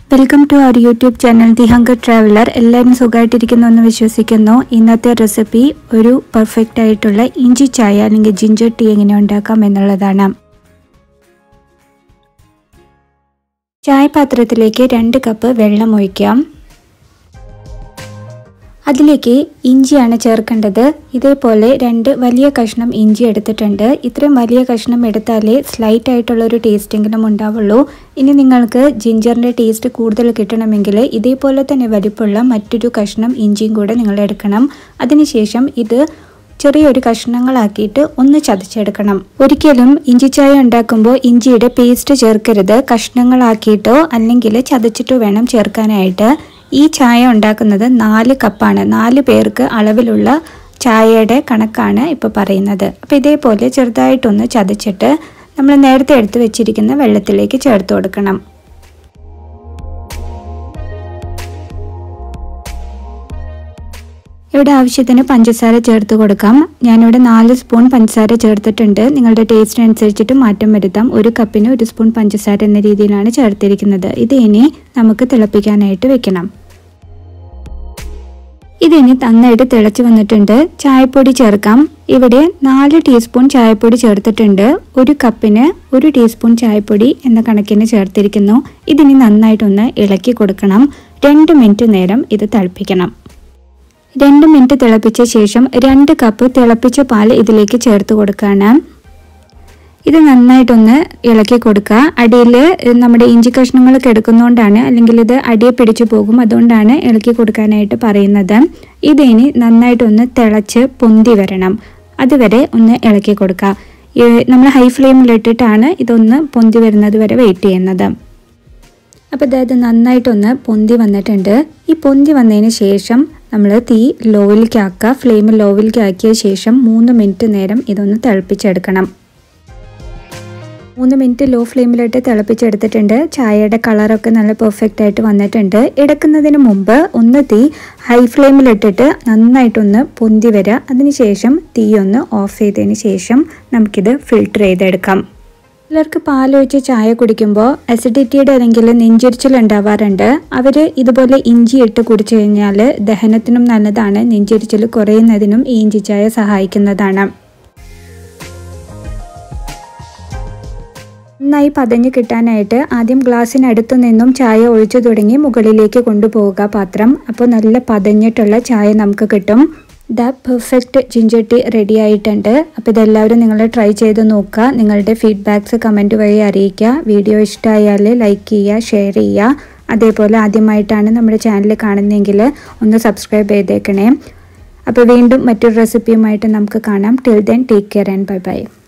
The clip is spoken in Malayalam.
welcome to our YouTube channel the hunger traveller എല്ലാവരും സുഖമായിട്ടിരിക്കുന്നു എന്ന് വിശ്വസിക്കുന്നു ഇന്നത്തെ റെസിപ്പി ഒരു പെർഫെക്റ്റ് ആയിട്ടുള്ള ഇഞ്ചി ചായ അല്ലെങ്കിൽ ജിഞ്ചർ ടീ എങ്ങനെ ഉണ്ടാക്കാം എന്നുള്ളതാണ് ചായ പാത്രത്തിലേക്ക് രണ്ട് കപ്പ് വെള്ളം ഒഴിക്കാം അതിലേക്ക് ഇഞ്ചിയാണ് ചേർക്കേണ്ടത് ഇതേപോലെ രണ്ട് വലിയ കഷ്ണം ഇഞ്ചി എടുത്തിട്ടുണ്ട് ഇത്രയും വലിയ കഷ്ണം എടുത്താലേ സ്ലൈറ്റ് ആയിട്ടുള്ള ഒരു ടേസ്റ്റെങ്കിലും ഉണ്ടാവുള്ളൂ ഇനി നിങ്ങൾക്ക് ജിഞ്ചറിൻ്റെ ടേസ്റ്റ് കൂടുതൽ കിട്ടണമെങ്കിൽ ഇതേപോലെ തന്നെ വലിപ്പമുള്ള മറ്റൊരു കഷ്ണം ഇഞ്ചിയും കൂടെ നിങ്ങൾ എടുക്കണം അതിനുശേഷം ഇത് ചെറിയൊരു കഷ്ണങ്ങളാക്കിയിട്ട് ഒന്ന് ചതച്ചെടുക്കണം ഒരിക്കലും ഇഞ്ചി ചായ ഉണ്ടാക്കുമ്പോൾ ഇഞ്ചിയുടെ പേസ്റ്റ് ചേർക്കരുത് കഷ്ണങ്ങളാക്കിയിട്ടോ അല്ലെങ്കിൽ ചതച്ചിട്ടോ വേണം ചേർക്കാനായിട്ട് ഈ ചായ ഉണ്ടാക്കുന്നത് നാല് കപ്പാണ് നാല് പേർക്ക് അളവിലുള്ള ചായയുടെ കണക്കാണ് ഇപ്പോൾ പറയുന്നത് അപ്പോൾ ഇതേപോലെ ചെറുതായിട്ടൊന്ന് ചതച്ചിട്ട് നമ്മൾ നേരത്തെ എടുത്ത് വെച്ചിരിക്കുന്ന വെള്ളത്തിലേക്ക് ചേർത്ത് കൊടുക്കണം ഇവിടെ ആവശ്യത്തിന് പഞ്ചസാര ചേർത്ത് കൊടുക്കാം ഞാനിവിടെ നാല് സ്പൂൺ പഞ്ചസാര ചേർത്തിട്ടുണ്ട് നിങ്ങളുടെ ടേസ്റ്റിനനുസരിച്ചിട്ട് മാറ്റം വരുത്താം ഒരു കപ്പിന് ഒരു സ്പൂൺ പഞ്ചസാര എന്ന രീതിയിലാണ് ചേർത്തിരിക്കുന്നത് ഇത് ഇനി നമുക്ക് തിളപ്പിക്കാനായിട്ട് വെക്കണം ഇതിനി നന്നായിട്ട് തിളച്ച് വന്നിട്ടുണ്ട് ചായപ്പൊടി ചേർക്കാം ഇവിടെ നാല് ടീസ്പൂൺ ചായപ്പൊടി ചേർത്തിട്ടുണ്ട് ഒരു കപ്പിന് ഒരു ടീസ്പൂൺ ചായപ്പൊടി എന്ന കണക്കിന് ചേർത്തിരിക്കുന്നു ഇതിനി നന്നായിട്ടൊന്ന് ഇളക്കി കൊടുക്കണം രണ്ട് മിനിറ്റ് നേരം ഇത് തിളപ്പിക്കണം രണ്ട് മിനിറ്റ് തിളപ്പിച്ച ശേഷം രണ്ട് കപ്പ് തിളപ്പിച്ച പാൽ ഇതിലേക്ക് ചേർത്ത് കൊടുക്കുകയാണ് ഇത് നന്നായിട്ടൊന്ന് ഇളക്കി കൊടുക്കുക അടിയിൽ നമ്മുടെ ഇഞ്ചി കഷ്ണങ്ങളൊക്കെ എടുക്കുന്നതുകൊണ്ടാണ് അല്ലെങ്കിൽ ഇത് അടിയെ പിടിച്ചു പോകും അതുകൊണ്ടാണ് ഇളക്കി കൊടുക്കാനായിട്ട് പറയുന്നത് ഇതിനി നന്നായിട്ടൊന്ന് തിളച്ച് പൊന്തി വരണം അതുവരെ ഒന്ന് ഇളക്കി കൊടുക്കുക നമ്മൾ ഹൈ ഫ്ലെയിമിലിട്ടിട്ടാണ് ഇതൊന്ന് പൊന്തി വരുന്നത് വരെ വെയിറ്റ് ചെയ്യുന്നത് അപ്പോൾ അതായത് നന്നായിട്ടൊന്ന് പൊന്തി വന്നിട്ടുണ്ട് ഈ പൊന്തി വന്നതിന് ശേഷം നമ്മൾ തീ ലോയിലേക്ക് ആക്കുക ഫ്ലെയിം ലോവിലേക്ക് ആക്കിയ ശേഷം മൂന്ന് മിനിറ്റ് നേരം ഇതൊന്ന് തിളപ്പിച്ചെടുക്കണം മൂന്ന് മിനിറ്റ് ലോ ഫ്ലെയിമിലിട്ട് തിളപ്പിച്ചെടുത്തിട്ടുണ്ട് ചായയുടെ കളറൊക്കെ നല്ല പെർഫെക്റ്റ് ആയിട്ട് വന്നിട്ടുണ്ട് എടുക്കുന്നതിന് മുമ്പ് ഒന്ന് തീ ഹൈ ഫ്ലെയിമിലിട്ടിട്ട് നന്നായിട്ടൊന്ന് പൊന്തി വരിക അതിനുശേഷം തീ ഒന്ന് ഓഫ് ചെയ്തതിന് ശേഷം നമുക്കിത് ഫിൽട്ടർ ചെയ്തെടുക്കാം ചിലർക്ക് പാലൊഴിച്ച് ചായ കുടിക്കുമ്പോൾ അസിഡിറ്റിയുടെ അല്ലെങ്കിൽ നെഞ്ചിരിച്ചിൽ ഉണ്ടാവാറുണ്ട് അവർ ഇതുപോലെ ഇഞ്ചി ഇട്ട് കുടിച്ചു കഴിഞ്ഞാൽ ദഹനത്തിനും നല്ലതാണ് നെഞ്ചിരിച്ചിൽ കുറയുന്നതിനും ഈ ഇഞ്ചി ചായ സഹായിക്കുന്നതാണ് നന്നായി പതഞ്ഞ് കിട്ടാനായിട്ട് ആദ്യം ഗ്ലാസ്സിനടുത്തു നിന്നും ചായ ഒഴിച്ചു തുടങ്ങി മുകളിലേക്ക് കൊണ്ടുപോവുക പാത്രം അപ്പോൾ നല്ല പതഞ്ഞിട്ടുള്ള ചായ നമുക്ക് കിട്ടും the perfect ginger tea ready ആയിട്ടുണ്ട് അപ്പോൾ ഇതെല്ലാവരും നിങ്ങൾ ട്രൈ ചെയ്ത് നോക്കുക നിങ്ങളുടെ ഫീഡ്ബാക്ക്സ് കമൻറ്റ് വഴി അറിയിക്കുക വീഡിയോ ഇഷ്ടമായാൽ ലൈക്ക് ചെയ്യുക ഷെയർ ചെയ്യുക അതേപോലെ ആദ്യമായിട്ടാണ് നമ്മുടെ ചാനൽ കാണുന്നതെങ്കിൽ ഒന്ന് സബ്സ്ക്രൈബ് ചെയ്തേക്കണേ അപ്പോൾ വീണ്ടും മറ്റൊരു റെസിപ്പിയുമായിട്ട് നമുക്ക് കാണാം till then take care and bye by